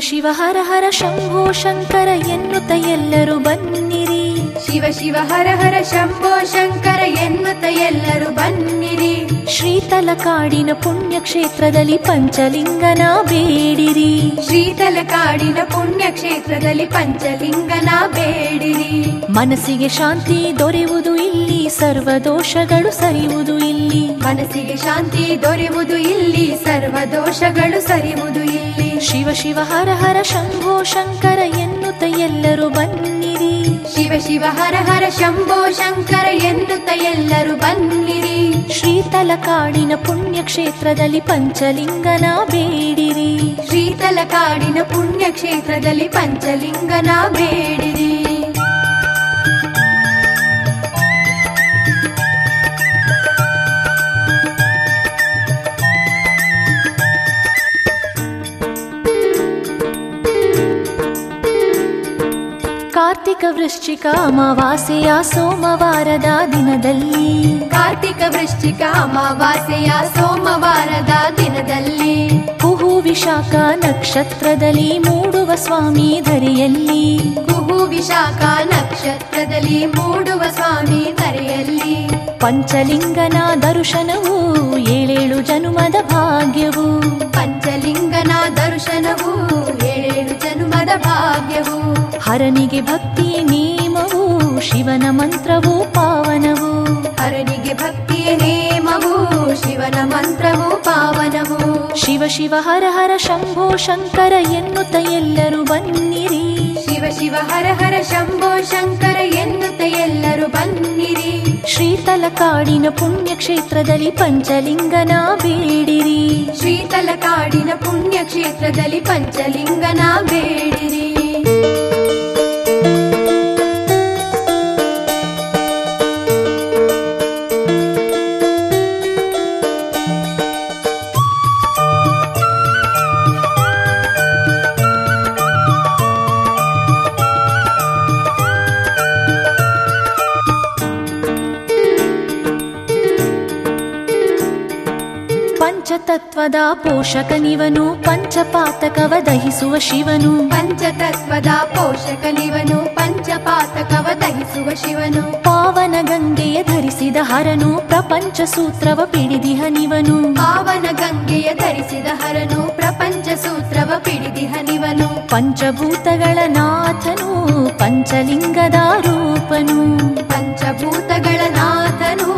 ಶಿವ ಹರ ಹರ ಶಂಭೋ ಶಂಕರ ಎನ್ನುತ್ತ ಎಲ್ಲರೂ ಬನ್ನಿರಿ ಶಿವ ಶಿವ ಹರ ಹರ ಶಂಭೋ ಶಂಕರ ಎನ್ನುತ್ತ ಎಲ್ಲರೂ ಬನ್ನಿರಿ ಶ್ರೀತಲ ಕಾಡಿನ ಪುಣ್ಯ ಕ್ಷೇತ್ರದಲ್ಲಿ ಪಂಚಲಿಂಗನ ಬೇಡಿರಿ ಶ್ರೀತಲ ಕಾಡಿನ ಪುಣ್ಯ ಕ್ಷೇತ್ರದಲ್ಲಿ ಪಂಚಲಿಂಗನ ಬೇಡಿರಿ ಮನಸ್ಸಿಗೆ ಶಾಂತಿ ದೊರೆಯುವುದು ಇಲ್ಲಿ ಸರ್ವ ದೋಷಗಳು ಸರಿಯುವುದು ಇಲ್ಲಿ ಮನಸ್ಸಿಗೆ ಶಾಂತಿ ದೊರೆಯುವುದು ಇಲ್ಲಿ ಸರ್ವ ದೋಷಗಳು ಸರಿಯುವುದು ಇಲ್ಲಿ ಶಿವ ಶಿವ ಹರ ಹರ ಶಂಭೋ ಶಂಕರ ಎನ್ನುತ್ತ ಎಲ್ಲರೂ ಬನ್ನಿರಿ ಶಿವ ಶಿವ ಹರ ಹರ ಶಂಭೋ ಶಂಕರ ಎನ್ನುತ್ತ ಎಲ್ಲರೂ ಬನ್ನಿರಿ ಶ್ರೀತಲ ಕಾಡಿನ ಪುಣ್ಯ ಕ್ಷೇತ್ರದಲ್ಲಿ ಪಂಚಲಿಂಗನ ಬೇಡಿರಿ ಶ್ರೀತಲ ಕಾಡಿನ ಪುಣ್ಯ ಕ್ಷೇತ್ರದಲ್ಲಿ ಪಂಚಲಿಂಗನ ಬೇಡಿರಿ ಕಾರ್ತಿಕ ವೃಶ್ಚಿಕ ಅಮಾವಾಸ್ಯೆಯ ಸೋಮವಾರದ ದಿನದಲ್ಲಿ ಕಾರ್ತಿಕ ವೃಶ್ಚಿಕ ಅಮಾವಾಸ್ಯೆಯ ಸೋಮವಾರದ ದಿನದಲ್ಲಿ ಕುಹು ವಿಶಾಖ ನಕ್ಷತ್ರದಲ್ಲಿ ಮೂಡುವ ಸ್ವಾಮಿ ಧರೆಯಲ್ಲಿ ಕುಹು ವಿಶಾಖ ನಕ್ಷತ್ರದಲ್ಲಿ ಮೂಡುವ ಸ್ವಾಮಿ ಧರೆಯಲ್ಲಿ ಪಂಚಲಿಂಗನ ದರ್ಶನವು ಏಳೇಳು ಜನುಮದ ಭಾಗ್ಯವು ಪಂಚಲಿಂಗನ ದರ್ಶನವು ಏಳೇಳು ಜನ್ಮದ ಭಾಗ್ಯವು ಹರನಿಗೆ ಭಕ್ತಿ ನೇಮವು ಶಿವನ ಮಂತ್ರವು ಪಾವನವು ಹರನಿಗೆ ಭಕ್ತಿಯ ನೇಮವು ಶಿವನ ಮಂತ್ರವು ಪಾವನವು ಶಿವ ಶಿವ ಹರ ಹರ ಶಂಭೋ ಶಂಕರ ಎನ್ನುತ್ತ ಎಲ್ಲರೂ ಬನ್ನಿರಿ ಶಿವ ಶಿವ ಹರ ಹರ ಶಂಭೋ ಶಂಕರ ಎನ್ನುತ್ತ ಎಲ್ಲರೂ ಬನ್ನಿರಿ ಶ್ರೀತಲ ಕಾಡಿನ ಪುಣ್ಯ ಕ್ಷೇತ್ರದಲ್ಲಿ ಪಂಚಲಿಂಗನ ಬೇಡಿರಿ ಶ್ರೀತಲ ಕಾಡಿನ ಪುಣ್ಯ ಕ್ಷೇತ್ರದಲ್ಲಿ ಪಂಚಲಿಂಗನ ಬೇಡಿರಿ ಪಂಚತತ್ವದ ಪೋಷಕನಿವನು ಪಂಚಪಾತಕವ ದಹಿಸುವ ಶಿವನು ಪಂಚತತ್ವದ ಪೋಷಕನಿವನು ಪಂಚಪಾತಕವ ದಹಿಸುವ ಶಿವನು ಪಾವನ ಗಂಗೆಯ ಧರಿಸಿದ ಹರನು ಪ್ರಪಂಚ ಸೂತ್ರವ ಪಿಡಿದಿಹನಿವನು ಪಾವನ ಗಂಗೆಯ ಧರಿಸಿದ ಹರನು ಪ್ರಪಂಚ ಸೂತ್ರವ ಪಿಡಿದಿಹನಿವನು ಪಂಚಭೂತಗಳ ನಾಥನು ಪಂಚಲಿಂಗದ ರೂಪನು ಪಂಚಭೂತಗಳ ನಾಥನು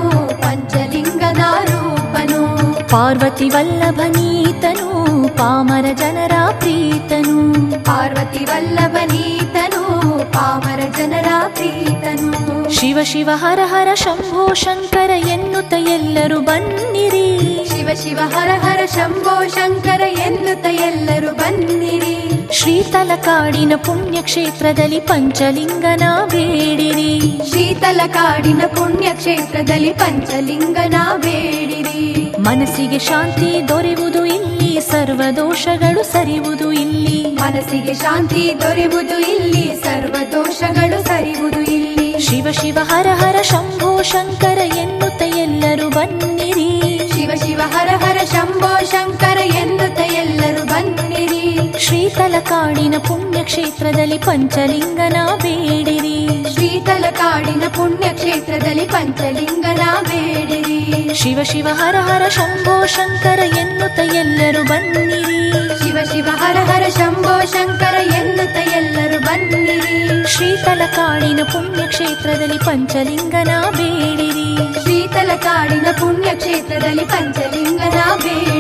ಪಂಚಲಿಂಗದ ರೂಪನು ಪಾರ್ವತಿ ವಲ್ಲಭನೀತನು ಪಾಮರ ಜನರ ಪ್ರೀತನು ಪಾರ್ವತಿ ವಲ್ಲಭನೀತನು ಪಾಮರ ಜನರ ಪ್ರೀತನು ಶಿವ ಶಿವ ಹರ ಹರ ಶಂಭೋ ಶಂಕರ ಎನ್ನುತ್ತ ಎಲ್ಲರೂ ಬನ್ನಿರಿ ಶಿವ ಶಿವ ಹರ ಹರ ಶಂಭೋ ಶಂಕರ ಎನ್ನುತ್ತ ಎಲ್ಲರೂ ಬನ್ನಿರಿ ಶ್ರೀತಲ ಕಾಡಿನ ಪುಣ್ಯ ಕ್ಷೇತ್ರದಲ್ಲಿ ಪಂಚಲಿಂಗನ ಬೇಡಿರಿ ಶೀತಲ ಕಾಡಿನ ಪುಣ್ಯ ಕ್ಷೇತ್ರದಲ್ಲಿ ಪಂಚಲಿಂಗನ ಬೇಡಿರಿ ಮನಸ್ಸಿಗೆ ಶಾಂತಿ ದೊರೆಯುವುದು ಇಲ್ಲಿ ಸರ್ವ ದೋಷಗಳು ಸರಿಯುವುದು ಇಲ್ಲಿ ಮನಸ್ಸಿಗೆ ಶಾಂತಿ ದೊರೆಯುವುದು ಇಲ್ಲಿ ಸರ್ವ ದೋಷಗಳು ಸರಿಯುವುದು ಇಲ್ಲಿ ಶಿವ ಶಿವ ಹರ ಹರ ಶಂಭೋ ಶಂಕರ ಎನ್ನುತ್ತ ಎಲ್ಲರೂ ಬನ್ನಿರಿ ಶಿವ ಶಿವ ಹರ ಹರ ಶಂಭೋ ಶಂಕರ ಎನ್ನುತ್ತ ಎಲ್ಲರೂ ಬನ್ನಿರಿ ಶ್ರೀತಲ ಕಾಡಿನ ಪುಣ್ಯ ಕ್ಷೇತ್ರದಲ್ಲಿ ಪಂಚಲಿಂಗನ ಬೇಡಿರಿ ಶ್ರೀತಲ ಕಾಡಿನ ಪುಣ್ಯ ಕ್ಷೇತ್ರದಲ್ಲಿ ಪಂಚಲಿಂಗನ ಬೇಡಿರಿ ಶಿವ ಶಿವ ಹರ ಹರ ಶಂಭೋ ಶಂಕರ ಎನ್ನುತ್ತ ಎಲ್ಲರೂ ಬನ್ನಿರಿ ಶಿವ ಶಿವ ಹರ ಹರ ಶಂಭೋ ಶಂಕರ ಎನ್ನುತ್ತ ಎಲ್ಲರೂ ಬನ್ನಿರಿ ಶ್ರೀತಲ ಕಾಡಿನ ಪುಣ್ಯ ಕ್ಷೇತ್ರದಲ್ಲಿ ಪಂಚಲಿಂಗನ ಬೇಡಿರಿ ಶೀತಲ ಕಾಡಿನ ಪುಣ್ಯ ಕ್ಷೇತ್ರದಲ್ಲಿ ಪಂಚಲಿಂಗನ ಬೇಡಿರಿ